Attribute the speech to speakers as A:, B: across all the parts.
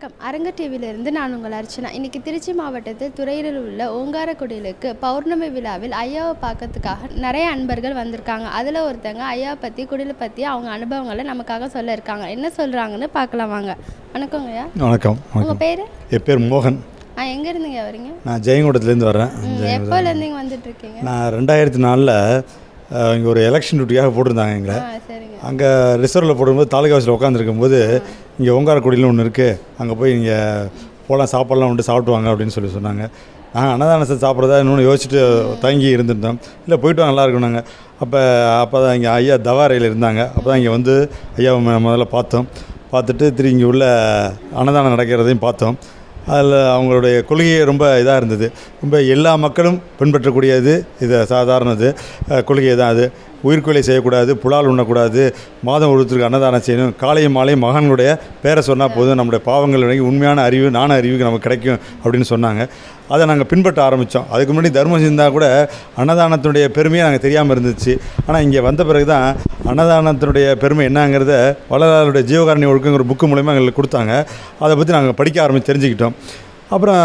A: வணக்கம் அரங்க டிவியிலிருந்து நான் உங்கள் அர்ச்சனா இன்னைக்கு திருச்சி மாவட்டத்தில் துறையூரில் உள்ள ஓங்காரக்குடிலுக்கு பௌர்ணமி விழாவில் ஐயாவை பார்க்கறதுக்காக நிறைய அன்பர்கள் வந்திருக்காங்க அதில் ஒருத்தங்க ஐயாவை பற்றி குடிலை பற்றி அவங்க அனுபவங்களை நமக்காக சொல்ல இருக்காங்க என்ன சொல்கிறாங்கன்னு பார்க்கலாம் வாங்க வணக்கங்க ஐயா
B: வணக்கம்
A: உங்கள்
B: வணக்கம்
A: பேர்
B: என் பேர் மோகன்
A: ஆ எங்கே இருந்தீங்க வரீங்க
B: நான் ஜெயங்கொண்டத்துலேருந்து வர்றேன்
A: ம், எப்போலேருந்து இங்கே வந்துட்டு இருக்கீங்க
B: நான் ரெண்டாயிரத்தி நாலில் இங்கே ஒரு எலெக்ஷன் டியூட்டிக்காக போட்டிருந்தாங்க எங்களை
A: ஆ சரிங்க
B: அங்கே ரிசர்வில் போடும்போது தாலுகா ஆஃபீஸில் உட்காந்துருக்கும் போது இங்கே ஓங்காரக்குடியில் ஒன்று இருக்குது அங்கே போய் இங்கே போகலாம் சாப்பாடெலாம் உண்டு சாப்பிட்டு வாங்க அப்படின்னு சொல்லி சொன்னாங்க நாங்கள் அன்னதானத்தை சாப்பிட்றதா இன்னொன்று யோசிச்சுட்டு தங்கி இருந்திருந்தோம் இல்லை போயிட்டு வாங்க நல்லா இருக்கும் நாங்கள் அப்போ அப்போ தான் இங்கே ஐயா தவாரையில் இருந்தாங்க அப்போ தான் இங்கே வந்து ஐயாவை மு- முதல்ல பார்த்தோம் பார்த்துட்டு திரு இங்கே உள்ள அன்னதானம் நடக்கிறதையும் பார்த்தோம் அதில் அவங்களுடைய கொள்கையே ரொம்ப இதாக இருந்தது ரொம்ப எல்லா மக்களும் பின்பற்றக்கூடியது இது சாதாரணது அஹ், கொள்கை தான் அது உயிர்கொலை செய்யக்கூடாது புலால் உண்ணக்கூடாது மாதம் ஒருத்தருக்கு அன்னதானம் செய்யணும் காலையும் மாலையும் மகான்களுடைய பேரை சொன்னால் போதும் நம்முடைய பாவங்கள் விலகி உண்மையான அறிவு நாண அறிவுக்கு நமக்கு கிடைக்கும் அப்படின்னு சொன்னாங்க அதை நாங்கள் பின்பற்ற ஆரம்பித்தோம் அதுக்கு முன்னாடி தர்மம் செஞ்சால் கூட அன்னதானத்தினுடைய பெருமையை நாங்கள் தெரியாமல் இருந்துச்சு ஆனால் இங்கே வந்த பிறகு தான் அன்னதானத்தினுடைய பெருமை என்னங்கிறத வள்ளலாருடைய ஜீவகாரணி ஒழுக்கங்கிற புக்கு மூலயமா எங்களுக்கு கொடுத்தாங்க அதை பற்றி நாங்கள் படிக்க ஆரம்பித்து தெரிஞ்சுக்கிட்டோம் அப்புறம்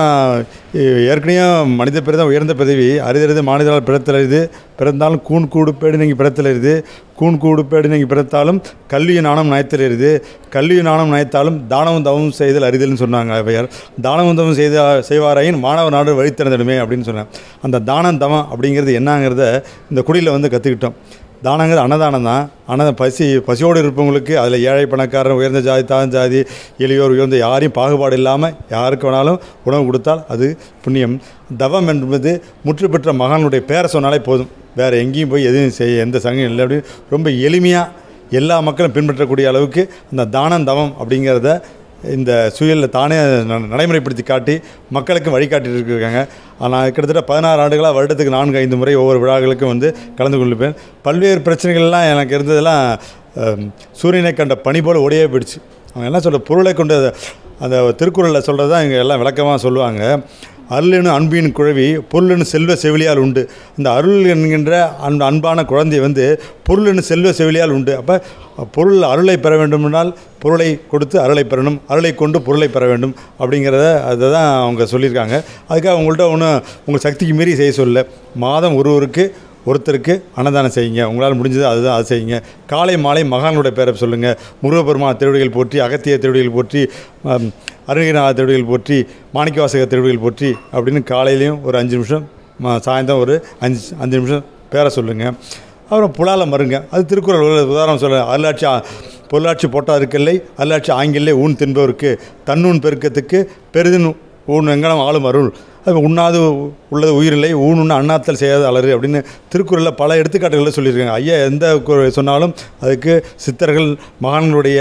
B: ஏ- ஏற்கனவே மனித பிறந்த உயர்ந்த பதவி அரிதறிது மாநிலால் பிறத்தலரிது பிறந்தாலும் கூண் கூடு பேடு நீங்கள் பிறத்தலரிது கூண் கூடு பேடு நீங்கள் பிறத்தாலும் கல்வி நாணம் நயத்தலரிது கல்வி நாணம் நயத்தாலும் தானமும் தவமும் செய்தல் அரிதல்னு சொன்னாங்க அவையார் தானமும் தவம் செய்த செய்வாராயின் மாணவர் நாடு வழி திறந்திடுமே அப்படின்னு சொன்னேன் அந்த தானம் தவம் அப்படிங்கிறது என்னங்கிறத இந்த குடியில் வந்து கற்றுக்கிட்டோம் தானங்கிறது அன்னதானம் தான் அன்னதானம் பசி பசியோடு இருப்பவங்களுக்கு அதில் ஏழை பணக்காரன் உயர்ந்த ஜாதி தாழ்ந்த ஜாதி எளியோர் உயர்ந்த யாரையும் பாகுபாடு இல்லாமல் யாருக்கு வேணாலும் உணவு கொடுத்தால் அது புண்ணியம் தவம் என்பது முற்று பெற்ற மகானுடைய பேரை சொன்னாலே போதும் வேறு எங்கேயும் போய் எதுவும் செய்ய எந்த சங்கம் இல்லை அப்படின்னு ரொம்ப எளிமையாக எல்லா மக்களும் பின்பற்றக்கூடிய அளவுக்கு அந்த தானம் தவம் அப்படிங்கிறத இந்த சுயலில் தானே ந- நடைமுறைப்படுத்தி காட்டி மக்களுக்கு வழிகாட்டிட்டு இருக்காங்க ஆனால் கிட்டத்தட்ட பதினாறு ஆண்டுகளாக வருடத்துக்கு நான்கு ஐந்து முறை ஒவ்வொரு விழாக்களுக்கும் வந்து கலந்து கொள்ளுப்பேன் பல்வேறு பிரச்சனைகள்லாம் எனக்கு இருந்ததெல்லாம் அம், சூரியனை கண்ட பனி போல் ஓடியே போயிடுச்சு அவங்க என்ன சொல்ற பொருளை கொண்டு அதை- அந்த திருக்குறளில் சொல்கிறது தான் இங்கே எல்லாம் விளக்கமாக சொல்லுவாங்க அருளெனு அன்பின் குழவி பொருளெனு செல்வ செவிலியால் உண்டு இந்த அருள் என்கின்ற அன் அன்பான குழந்தை வந்து பொருளெனு செல்வ செவிலியால் உண்டு அப்போ பொருள் அருளை பெற வேண்டுமென்றால் பொருளை கொடுத்து அருளை பெறணும் அருளை கொண்டு பொருளை பெற வேண்டும் அப்படிங்கிறத அதை தான் அவங்க சொல்லியிருக்காங்க அதுக்காக உங்கள்கிட்ட ஒன்றும் உங்கள் சக்திக்கு மீறி செய்ய சொல்ல மாதம் ஒருவருக்கு ஒருத்தருக்கு அன்னதானம் செய்யுங்க உங்களால் முடிஞ்சது அதுதான் அது செய்யுங்க காலை மாலை மகான்களுடைய பேரை சொல்லுங்கள் முருகப்பெருமான் திருவடிகள் போற்றி அகத்திய திருவடிகள் போற்றி ஆம், அருணகிரிநாத திருவடிகள் போற்றி மாணிக்கவாசக திருவடிகள் போற்றி அப்படின்னு காலையிலையும் ஒரு அஞ்சு நிமிஷம் ம- சாயந்தரம் ஒரு அஞ்சு அஞ்சு நிமிஷம் பேரை சொல்லுங்கள் அப்புறம் புலால மருங்க அது திருக்குறள் ஒரு உதாரணம் சொல்ல அருளாட்சி ஆ- பொருளாட்சி போட்டாருக்கில்லை அருளாட்சி ஆங்கிலே ஊன் தின்பவருக்கு தன்னூன் பெருக்கத்துக்கு பெரிதும் ஊன் எங்கனம் ஆளும் அருள் அது உண்ணாது உள்ளது உயிரில்லை ஊன் உண்ண அண்ணாத்தல் செய்யாத அலறு அப்படின்னு திருக்குறளில் பல எடுத்துக்காட்டுகளில் சொல்லியிருக்காங்க ஐயா எந்த கு- சொன்னாலும் அதுக்கு சித்தர்கள் மகான்களுடைய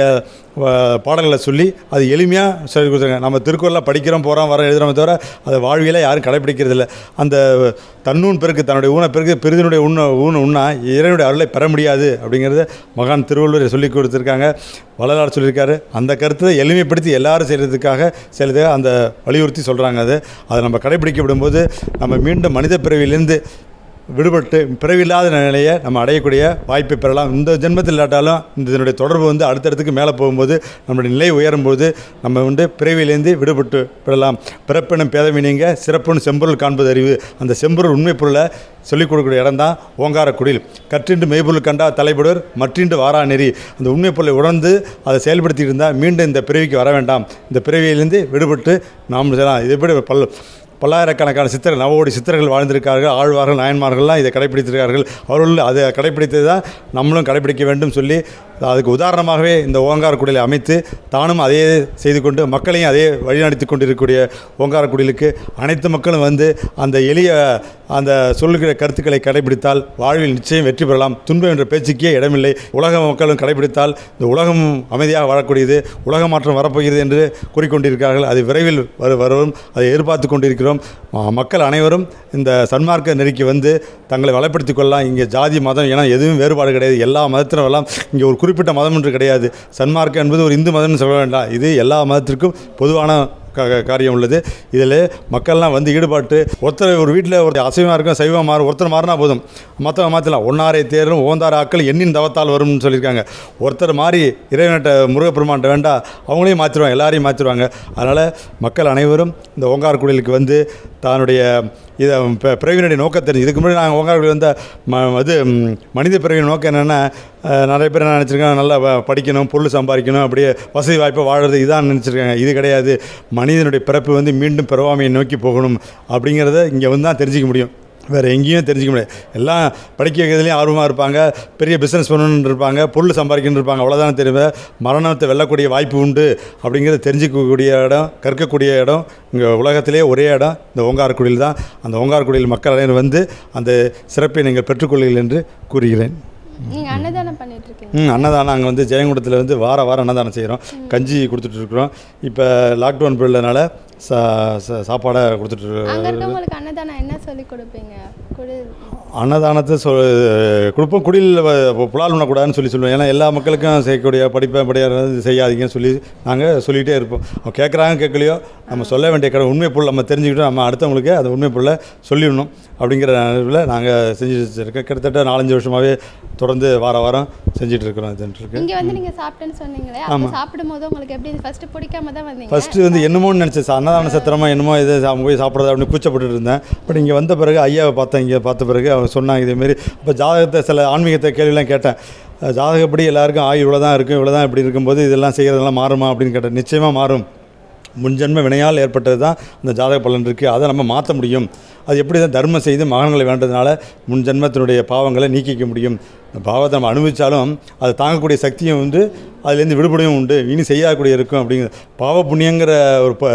B: வ- பாடல்களை சொல்லி அது எளிமையாக சொல்லி கொடுத்தாங்க நம்ம திருக்குறளில் படிக்கிறோம் போகிறோம் வரோம் எழுதுறோமே தவிர அதை வாழ்வியல யாரும் கடைப்பிடிக்கிறதில்ல அந்த தன்னூன் பெருக்கு தன்னுடைய ஊன பெருக்கு பெரிதனுடைய உண்ண ஊன உண்ணா இறைவனுடைய அருளை பெற முடியாது அப்படிங்கிறத மகான் திருவள்ளுவர் சொல்லி கொடுத்துருக்காங்க வள்ளலார் சொல்லியிருக்காரு அந்த கருத்தை எளிமைப்படுத்தி எல்லாரும் செய்கிறதுக்காக செய்கிறதுக்காக அந்த வலியுறுத்தி சொல்கிறாங்க அது அதை நம்ம கடைப்பிடிக்க விடும்போது நம்ம மீண்டும் மனித பிறவியிலேருந்து விடுபட்டு பிறவில்லாத நிலையை நம்ம அடையக்கூடிய வாய்ப்பை பெறலாம் இந்த ஜென்மத்தில் இல்லாட்டாலும் இந்த இதனுடைய தொடர்பு வந்து அடுத்தடுத்துக்கு மேலே போகும்போது நம்மளுடைய நிலை உயரும்போது நம்ம வந்து பிறவியிலேருந்து விடுபட்டு பெறலாம் பிறப்பினும் பேதமை நீங்க சிறப்புன்னு செம்பொருள் காண்பது அறிவு அந்த செம்பொருள் உண்மை பொருளை சொல்லிக் கொடுக்கக்கூடிய இடம் தான் ஓங்காரக்குடில் கற்றின்று மெய்பொருள் கண்டா தலைப்படுவர் மற்றின்று வாரா நெறி அந்த உண்மை பொருளை உணர்ந்து அதை செயல்படுத்திட்டு இருந்தால் மீண்டும் இந்த பிறவிக்கு வர வேண்டாம் இந்த பிறவியிலேருந்து விடுபட்டு நாம் செய்யலாம் இதை எப்படி பல் பல்லாயிரக்கணக்கான சித்தர்கள் நவோடி சித்தர்கள் வாழ்ந்திருக்கார்கள் ஆழ்வார்கள் நாயன்மார்கள்லாம் இதை கடைப்பிடித்திருக்கார்கள் அவர்கள் அதை கடைப்பிடித்தது தான் நம்மளும் கடைப்பிடிக்க வேண்டும் சொல்லி அதுக்கு உதாரணமாகவே இந்த ஓங்காரக்குடிலை அமைத்து தானும் அதே செய்து கொண்டு மக்களையும் அதே வழிநடத்தி கொண்டிருக்கக்கூடிய ஓங்காரக்குடிலுக்கு அனைத்து மக்களும் வந்து அந்த எளிய அந்த சொல்லுகிற கருத்துக்களை கடைபிடித்தால் வாழ்வில் நிச்சயம் வெற்றி பெறலாம் துன்பம் என்ற பேச்சுக்கே இடமில்லை உலக மக்களும் கடைபிடித்தால் இந்த உலகம் அமைதியாக வாழக்கூடியது உலக மாற்றம் வரப்போகிறது என்று கூறிக்கொண்டிருக்கிறார்கள் அது விரைவில் வரு வரும் அதை எதிர்பார்த்து கொண்டிருக்கிறோம் ம- மக்கள் அனைவரும் இந்த சன்மார்க்க நெறிக்கு வந்து தங்களை வளப்படுத்திக் கொள்ளலாம் இங்கே ஜாதி மதம் என எதுவும் வேறுபாடு கிடையாது எல்லா மதத்திலும் வரலாம் இங்கே ஒரு குறிப்பிட்ட மதம் என்று கிடையாது சன்மார்க்கம் என்பது ஒரு இந்து மதம்னு சொல்ல வேண்டாம் இது எல்லா மதத்திற்கும் பொதுவான கா- கா- காரியம் உள்ளது இதில் மக்கள்லாம் வந்து ஈடுபாட்டு ஒருத்தர் ஒரு வீட்டில் ஒரு அசைவமாக இருக்கும் சைவமாக மாறும் ஒருத்தர் மாறினா போதும் மற்றவங்க மாற்றலாம் ஒன்னாரை தேரும் ஓந்தார ஆக்கள் எண்ணின் தவத்தால் வரும்னு சொல்லியிருக்காங்க ஒருத்தர் மாறி இறைவன்கிட்ட முருகப்பெருமான்கிட்ட வேண்டாம் அவங்களையும் மாற்றிடுவாங்க எல்லாரையும் மாற்றிடுவாங்க அதனால் மக்கள் அனைவரும் இந்த ஓங்கார் குடிலுக்கு வந்து தன்னுடைய இதை ப- பிறவியினுடைய நோக்கம் தெரிஞ்சு இதுக்கு முன்னாடி நாங்கள் ஓங்கார் குடில் வந்த ம இது ம், மனித பிறவியின் நோக்கம் என்னென்னா நிறைய பேர் என்ன நினச்சிருக்காங்க நல்லா வ- படிக்கணும் பொருள் சம்பாதிக்கணும் அப்படியே வசதி வாய்ப்பை வாழுறது இதான் நினச்சிருக்காங்க இது கிடையாது மனிதனுடைய பிறப்பு வந்து மீண்டும் பிறவாமையை நோக்கி போகணும் அப்படிங்கிறத இங்கே வந்து தான் தெரிஞ்சிக்க முடியும் வேறு எங்கேயும் தெரிஞ்சிக்க முடியாது எல்லாம் படிக்க வைக்கிறதுலையும் ஆர்வமாக இருப்பாங்க பெரிய பிஸ்னஸ் பண்ணணுன்னு இருப்பாங்க பொருள் சம்பாதிக்கணும்னு இருப்பாங்க அவ்வளோதான் தெரியும் மரணத்தை வெல்லக்கூடிய வாய்ப்பு உண்டு அப்படிங்கிறத தெரிஞ்சிக்கக்கூடிய இடம் கற்கக்கூடிய இடம் இங்கே உலகத்திலே ஒரே இடம் இந்த ஓங்காரக்குடியில் தான் அந்த ஓங்காரக்குடியில் மக்கள் அனைவரும் வந்து அந்த சிறப்பை நீங்கள் பெற்றுக்கொள்ளுங்கள் என்று கூறுகிறேன்
A: நீங்கள் அன்னதானம் பண்ணிட்டு இருக்கீங்க
B: ம் அன்னதானம் அங்கே வந்து ஜெயங்குடத்தில் வந்து வார வாரம் அன்னதானம் செய்கிறோம் கஞ்சி கொடுத்துட்ருக்குறோம் இப்போ லாக்டவுன் பீரியட்னால சா சா- சாப்பாடை கொடுத்துட்டு
A: அங்கே இருக்கவங்களுக்கு அன்னதானம் என்ன சொல்லி கொடுப்பீங்க குடி
B: அன்னதானத்தை சொ கொடுப்போம் குடியில் புலால் உண்ணக்கூடாதுன்னு சொல்லி சொல்லுவோம் ஏன்னா எல்லா மக்களுக்கும் செய்யக்கூடிய படிப்பை படியாது செய்யாதீங்கன்னு சொல்லி நாங்கள் சொல்லிகிட்டே இருப்போம் அவங்க கேட்குறாங்க கேட்கலையோ நம்ம சொல்ல வேண்டிய கடை உண்மை பொருள் நம்ம தெரிஞ்சுக்கிட்டு நம்ம அடுத்தவங்களுக்கு அந்த உண்மை பொருளை சொல்லிடணும் அப்படிங்கிற நிலையில் நாங்கள் செஞ்சு வச்சுருக்கோம் கிட்டத்தட்ட நாலஞ்சு வருஷமாகவே தொடர்ந்து வார வாரம் செஞ்சுட்டு இருக்கிறோம் இதுன்ட்டு
A: இங்கே வந்து நீங்கள் சாப்பிட்டேன்னு சொன்னீங்களே அப்போ சாப்பிடும் போது உங்களுக்கு எப்படி ஃபர்ஸ்ட் பிடிக்காம தான் வந்தீங்க
B: ஃபஸ்ட்டு வந்து என்னமோன்னு நினச்சேன் சா- அன்னதான சத்திரமா என்னமோ இது அவங்க போய் சாப்பிட்றது அப்படின்னு கூச்சப்பட்டு இருந்தேன் பட் இங்கே வந்த பிறகு ஐயாவை பார்த்தேன் இங்கே பார்த்த பிறகு அவங்க சொன்னாங்க இதேமாரி இப்போ ஜாதகத்தை சில ஆன்மீகத்தை கேள்விலாம் கேட்டேன் அஹ் ஜாதகப்படி எல்லாருக்கும் ஆயுள் இவ்வளோ தான் இருக்கும் இவ்வளோ தான் இப்படி இருக்கும்போது இதெல்லாம் செய்கிறதெல்லாம் மாறுமா அப்படின்னு கேட்டேன் நிச்சயமாக மாறும் முன்ஜென்ம வினையால் ஏற்பட்டது தான் அந்த ஜாதக பலன் இருக்குது அதை நம்ம மாற்ற முடியும் அது எப்படி தான் தர்மம் செய்து மகன்களை வேண்டதுனால முன் ஜென்மத்தினுடைய பாவங்களை நீக்கிக்க முடியும் இந்த பாவத்தை நம்ம அனுபவித்தாலும் அதை தாங்கக்கூடிய சக்தியும் உண்டு அதுலேருந்து விடுபடையும் உண்டு இனி செய்யக்கூடிய இருக்கும் அப்படிங்கிற பாவ புண்ணியங்கிற ஒரு ப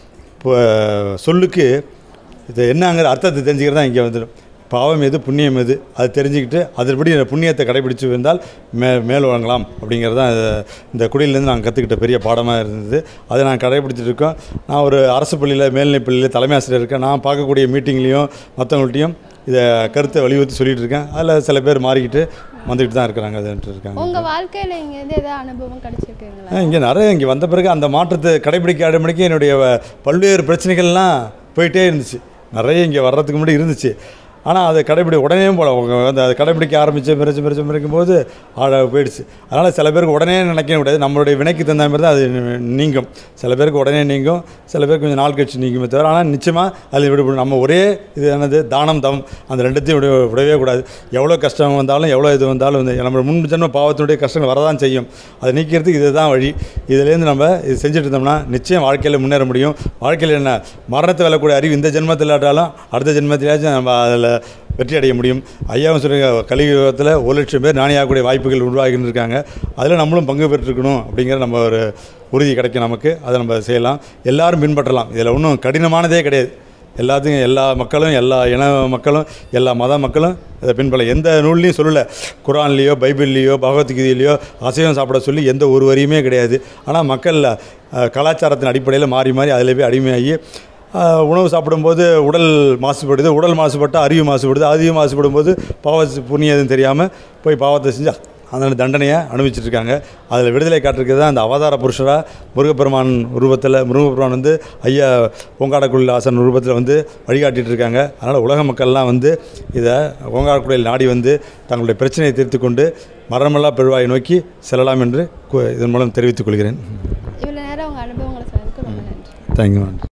B: ப- சொல்லுக்கு இது என்னங்கிற அர்த்தத்தை தெரிஞ்சுக்கிறது தான் இங்கே வந்துடும் பாவம் எது புண்ணியம் எது அது தெரிஞ்சுக்கிட்டு அதன்படி இந்த புண்ணியத்தை கடைபிடிச்சு வந்தால் மே மேல் வழங்கலாம் அப்படிங்கிறது தான் இது- இந்த குடியிலேருந்து நாங்கள் கற்றுக்கிட்ட பெரிய பாடமாக இருந்தது அதை நான் கடைபிடிச்சிட்டு இருக்கோம் நான் ஒரு அரசு பள்ளியில் மேல்நிலைப் பள்ளியில் தலைமை ஆசிரியர் இருக்கேன் நான் பார்க்கக்கூடிய மீட்டிங்லேயும் மற்றவங்கள்ட்டையும் இதை கருத்தை வலியுறுத்தி சொல்லிட்டு இருக்கேன் அதில் சில பேர் மாறிக்கிட்டு வந்துக்கிட்டு தான் இருக்கிறாங்க அதுன்ட்டு இருக்காங்க
A: உங்க வாழ்க்கையில இங்க இருந்து ஏதாவது அனுபவம் கிடைச்சிருக்குங்களா
B: இங்கே நிறைய இங்கே வந்த பிறகு அந்த மாற்றத்தை கடைபிடிக்க கடைபிடிக்க என்னுடைய வ- பல்வேறு பிரச்சனைகள்லாம் போயிட்டே இருந்துச்சு நிறைய இங்கே வர்றதுக்கு முன்னாடி இருந்துச்சு ஆனால் அதை கடைபிடி உடனே போல அவங்க வந்து அதை கடைபிடிக்க ஆரம்பித்து மிரச்சு மிரச்சு மிரக்கும் போது ஆட போயிடுச்சு அதனால் சில பேருக்கு உடனே நினைக்க முடியாது நம்மளுடைய வினைக்கு தகுந்த மாதிரி தான் அது நீங்கும் சில பேருக்கு உடனே நீங்கும் சில பேருக்கு கொஞ்சம் நாள் கழிச்சு நீங்குமே தவிர ஆனால் நிச்சயமாக அதில் விடுபடும் நம்ம ஒரே இது என்னது தானம் தவம் அந்த ரெண்டுத்தையும் விட விடவே கூடாது எவ்வளோ கஷ்டம் வந்தாலும் எவ்வளோ இது வந்தாலும் வந்து நம்ம முன் ஜென்ம பாவத்தினுடைய கஷ்டங்கள் வரதான் செய்யும் அதை நீக்கிறதுக்கு இதுதான் வழி இதுலேருந்து நம்ம இது செஞ்சுட்டு இருந்தோம்னா நிச்சயம் வாழ்க்கையில் முன்னேற முடியும் வாழ்க்கையில் என்ன மரணத்தை வெல்லக்கூடிய அறிவு இந்த ஜென்மத்தில் இல்லாட்டாலும் அடுத்த ஜென்மத்திலாச்சும் நம்ம அதில் வெற்றி அடைய முடியும் ஐயாவும் சொல்லுங்க கலியுகத்தில் ஒரு லட்சம் பேர் ஞானியாகக்கூடிய வாய்ப்புகள் உருவாகின்னு இருக்காங்க அதில் நம்மளும் பங்கு பெற்றிருக்கணும் அப்படிங்கிற நம்ம ஒரு உறுதி கிடைக்கும் நமக்கு அதை நம்ம செய்யலாம் எல்லாரும் பின்பற்றலாம் இதில் ஒன்றும் கடினமானதே கிடையாது எல்லாத்துக்கும் எல்லா மக்களும் எல்லா இன மக்களும் எல்லா மத மக்களும் இதை பின்பற்ற எந்த நூல்லையும் சொல்லலை குரான்லேயோ பைபிள்லேயோ பகவத்கீதையிலையோ அசைவம் சாப்பிட சொல்லி எந்த ஒரு வரியுமே கிடையாது ஆனால் மக்கள் அஹ், கலாச்சாரத்தின் அடிப்படையில் மாறி மாறி அதில் போய் அடிமையாகி அஹ், உணவு சாப்பிடும்போது உடல் மாசுபடுது உடல் மாசுபட்டால் அறிவு மாசுபடுது அறிவு மாசுபடும் போது பாவ புண்ணியம் எதுவும் தெரியாமல் போய் பாவத்தை செஞ்சு அந்த தண்டனையை அனுபவிச்சுட்டு இருக்காங்க அதில் விடுதலை காட்டிருக்கிறது தான் அந்த அவதார புருஷராக முருகப்பெருமான் உருவத்தில் முருகப்பெருமான் வந்து ஐயா ஓங்காடக்குள்ள ஆசன் உருவத்தில் வந்து வழிகாட்டிட்டு இருக்காங்க அதனால் உலக மக்கள்லாம் வந்து இதை ஓங்காடக்குடியில் நாடி வந்து தங்களுடைய பிரச்சனையை தீர்த்து கொண்டு மரணமில்லா பெருவாயை நோக்கி செல்லலாம் என்று கு- இதன் மூலம் தெரிவித்துக் கொள்கிறேன்
A: இவ்வளவு நேரம் உங்க அனுபவங்களை சொன்னதுக்கு ரொம்ப நன்றி
B: தேங்க்யூ